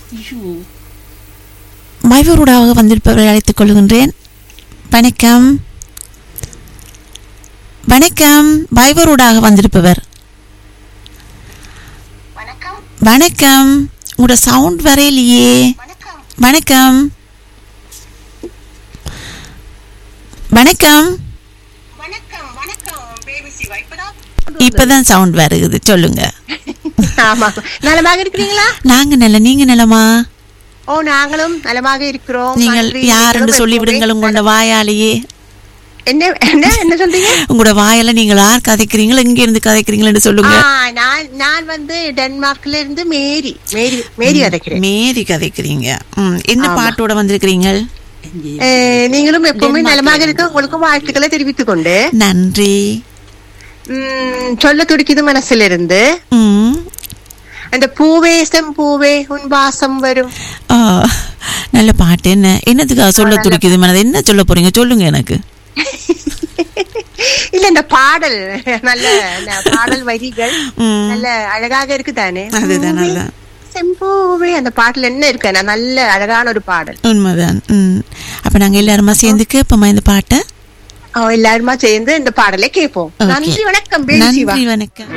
மைவூடாக வந்திருப்பவரை அழைத்துக் கொள்கின்றேன் வணக்கம் வணக்கம் வைவரூடாக வந்திருப்பவர் வணக்கம் வணக்கம் உங்களோட சவுண்ட் வரையிலையே வணக்கம் வணக்கம் வணக்கம் வணக்கம் வணக்கம் பேபி சிவா இப்பதான் இப்பதான் சவுண்ட் வருகுது சொல்லுங்க ஆமா நலமாக இருக்கிறீங்களா நாங்க நல்ல நீங்க நலமா ஓ நாங்களும் நலமாக இருக்கிறோம் நீங்கள் நன்றி. யாருன்னு நீங்களும் சொல்லிவிடுங்கள் உங்களோட வாயாலேயே என்ன என்ன என்ன சொல்றீங்க உங்களோட வாயால நீங்கள் யார் கதைக்கிறீங்களோ எங்க இருந்து கதைக்கிறீங்களன்னு சொல்லுங்க ஆ, நான் நான் வந்து டென்மார்க்ல இருந்து மேரி மேரி மேரி அதைக்கிறேன் மேரி கதைக்கிறீங்க ம், என்ன பாட்டோட வந்திருக்கிறீங்க நீங்களும் எப்பவுமே நலமாக இருக்க உங்களுக்கும் வாழ்த்துக்களை தெரிவித்துக் கொண்டு நன்றி ம், சொல்ல துடிக்குது மனசுல இருந்து ம், அந்த பூவே செம்பூவே உன் வாசம் வரும் ஆ, நல்ல பாட்டு என்ன என்னத்துக்காக சொல்ல துடிக்குது மனது என்ன சொல்ல போறீங்க சொல்லுங்க எனக்கு இல்ல இந்த பாடல் நல்ல இந்த பாடல் வரிகள் ம். நல்ல அழகாக இருக்கு தானே அதுதான் அதுதான் செம்பூவே அந்த பாட்டுல என்ன இருக்கு நான் நல்ல அழகான ஒரு பாடல் உண்மைதான் ம் அப்ப நாங்க எல்லாருமா சேர்ந்து கேட்போமா இந்த பாட்டை அவ எல்லாருமா சேர்ந்து இந்த பாடலை கேட்போம் Okay. நன்றி வணக்கம் பேபி சிவா நன்றி வணக்கம்